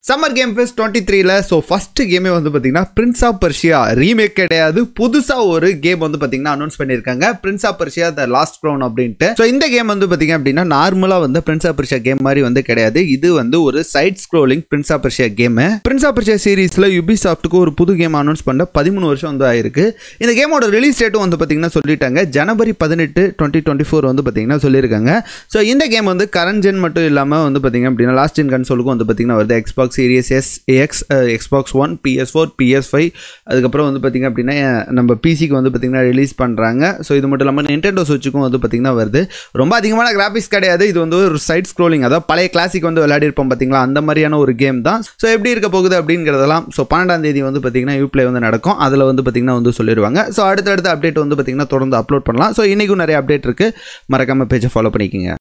summer game fest twenty த்ரீல so first கேமே வந்து பார்த்தீங்கன்னா பிரின்ஸ் ஆஃப் பர்ஷியா ரீமேக் கிடையாது புதுசாக ஒரு கேம் வந்து பார்த்தீங்கன்னா அனௌன்ஸ் பண்ணியிருக்காங்க Prince of Persia the Lost Crown அப்படின்ட்டு ஸோ இந்த கேம் வந்து பார்த்தீங்க அப்படின்னா நார்மலாக வந்து பிரின்ஸ் ஆஃப் பர்ஷியா கேம் மாதிரி வந்து கிடையாது இது வந்து ஒரு side scrolling Prince of Persia game Prince of Persia சீரீஸில் யுபி சாஃப்ட்டுக்கு ஒரு புது கேம் அனௌன்ஸ் பண்ண பதிமூணு வருஷம் வந்து ஆயிருக்கு இந்த கேமோட ரிலீஸ் டேட்டும் வந்து பார்த்தீங்கன்னா சொல்லிட்டாங்க ஜனவரி பதினெட்டு டுவெண்ட்டி டுவெண்ட்டி ஃபோர் வந்து பார்த்தீங்கன்னா சொல்லியிருக்காங்க ஸோ இந்த கேம் வந்து கரண்ட் ஜென் மட்டும் இல்லாமல் வந்து பார்த்தீங்க அப்படின்னா லாஸ்ட் ஜென் கன்சோலுக்கும் வந்து பார்த்தீங்கன்னா வருது Xbox series S X Xbox One PS four PS five அதுக்கப்புறம் வந்து பார்த்தீங்க அப்படின்னா நம்ம பிசிக்கு வந்து பார்த்தீங்கன்னா ரிலீஸ் பண்ணுறாங்க ஸோ இது மட்டும் இல்லாமல் நிண்டெண்டோ சுவிட்சுக்கும் வந்து பார்த்தீங்கன்னா வருது ரொம்ப அதிகமான கிராஃபிக்ஸ் கிடையாது இது வந்து ஒரு சைட் ஸ்க்ரோலிங் அதாவது பழைய கிளாசிக் வந்து விளையாடி இருப்போம் பார்த்தீங்களா அந்த மாதிரியான ஒரு கேம் தான் ஸோ எப்படி இருக்க போகுது அப்படிங்கிறதெல்லாம் ஸோ பன்னெண்டாம் தேதி வந்து பார்த்தீங்கன்னா யூப்ளே வந்து நடக்கும் அதில் வந்து பார்த்தீங்கன்னா வந்து சொல்லிடுவாங்க ஸோ அடுத்தடுத்த அப்டேட் வந்து பார்த்தீங்கன்னா தொடர்ந்து அப்லோட் பண்ணலாம் ஸோ இன்றைக்கும் நிறைய அப்டேட் இருக்குது மறக்காமல் பேஜை ஃபாலோ பண்ணிக்கோங்க